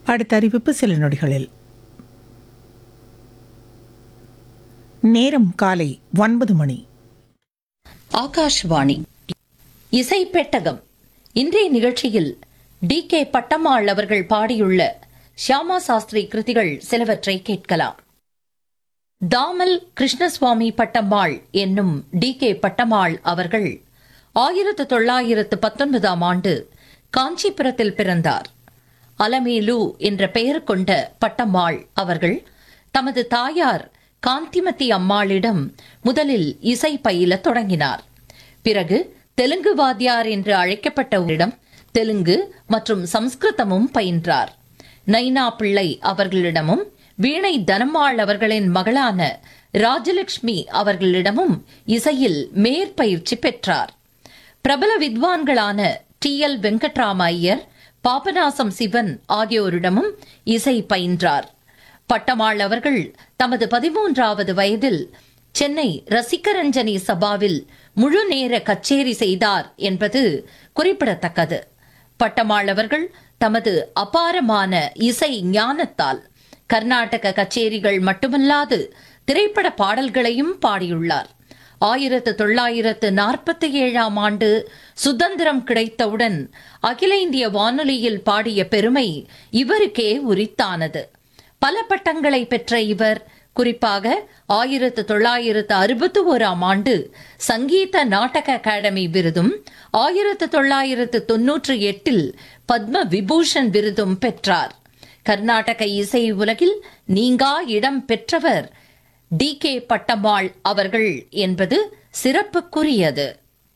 அடுத்த அறிவிப்பு சில நொடிகளில் நேரம் காலை ஒன்பது மணி ஆகாஷ்வாணி இசை பெட்டகம் இன்றைய நிகழ்ச்சியில் டி கே பட்டம்மாள் அவர்கள் பாடியுள்ள ஷியாமா சாஸ்திரி கிருதிகள் சிலவற்றை கேட்கலாம் தாமல் கிருஷ்ணசுவாமி பட்டம்மாள் என்னும் டி கே பட்டம்மாள் அவர்கள் ஆயிரத்து தொள்ளாயிரத்து பத்தொன்பதாம் ஆண்டு காஞ்சிபுரத்தில் பிறந்தார் அலமேலு என்ற பெயர் கொண்ட பட்டம்மாள் அவர்கள் தமது தாயார் காந்திமதி அம்மாளிடம் முதலில் இசை பயிலத் தொடங்கினார் பிறகு தெலுங்கு வாத்தியார் என்று அழைக்கப்பட்டவரிடம் தெலுங்கு மற்றும் சம்ஸ்கிருதமும் பயின்றார் நைனா பிள்ளை அவர்களிடமும் வீணை தனம்மாள் அவர்களின் மகளான ராஜலட்சுமி அவர்களிடமும் இசையில் மேற்பயிற்சி பெற்றார் பிரபல வித்வான்களான டி எல் வெங்கட்ராம ஐயர் பாபநாசம் சிவன் ஆகியோரிடமும் இசை பயின்றார் பட்டமாள் அவர்கள் தமது பதிமூன்றாவது வயதில் சென்னை ரசிகரஞ்சனி சபாவில் முழு நேர கச்சேரி செய்தார் என்பது குறிப்பிடத்தக்கது பட்டமாள் அவர்கள் தமது அபாரமான இசை ஞானத்தால் கர்நாடக கச்சேரிகள் மட்டுமல்லாது திரைப்பட பாடல்களையும் பாடியுள்ளார் ஆயிரத்து தொள்ளாயிரத்து நாற்பத்தி ஏழாம் ஆண்டு சுதந்திரம் கிடைத்தவுடன் அகில இந்திய வானொலியில் பாடிய பெருமை இவருக்கே உரித்தானது பல பட்டங்களை பெற்ற இவர் குறிப்பாக ஆயிரத்து தொள்ளாயிரத்து அறுபத்தி ஓராம் ஆண்டு சங்கீத நாடக அகாடமி விருதும் ஆயிரத்து தொள்ளாயிரத்து தொன்னூற்றி எட்டில் பத்ம விபூஷன் விருதும் பெற்றார் கர்நாடக இசை உலகில் நீங்கா இடம் பெற்றவர் டி கே பட்டம்மாள் அவர்கள் என்பது சிறப்புக்குரியது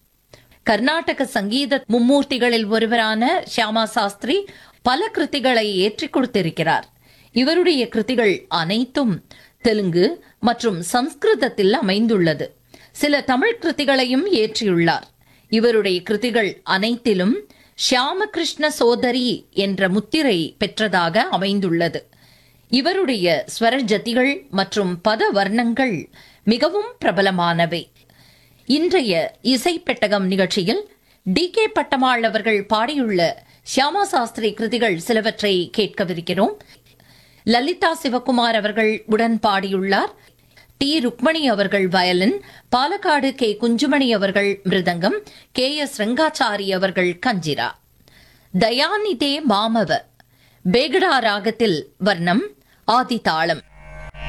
கர்நாடக சங்கீத மும்மூர்த்திகளில் ஒருவரான ஷியாமா சாஸ்திரி பல கிருத்திகளை ஏற்றிக் கொடுத்திருக்கிறார் இவருடைய கிருதிகள் அனைத்தும் தெலுங்கு மற்றும் சம்ஸ்கிருதத்தில் அமைந்துள்ளது சில தமிழ் கிருதிகளையும் ஏற்றியுள்ளார் இவருடைய கிருதிகள் அனைத்திலும் ஷியாமகிருஷ்ண சோதரி என்ற முத்திரை பெற்றதாக அமைந்துள்ளது இவருடைய ஸ்வரஜதிகள் மற்றும் பத வர்ணங்கள் மிகவும் பிரபலமானவை இன்றைய இசை பெட்டகம் நிகழ்ச்சியில் டி கே பட்டமாள் அவர்கள் பாடியுள்ள ஷியாமா சாஸ்திரி கிருதிகள் சிலவற்றை கேட்கவிருக்கிறோம் லலிதா சிவகுமார் அவர்கள் உடன் பாடியுள்ளார் டி ருக்மணி அவர்கள் வயலின் பாலக்காடு கே குஞ்சுமணி அவர்கள் மிருதங்கம் கே எஸ் ரங்காச்சாரி அவர்கள் கஞ்சிரா தயாநிதே மாமவ பேகடா ராகத்தில் வர்ணம் ஆதிதாளம்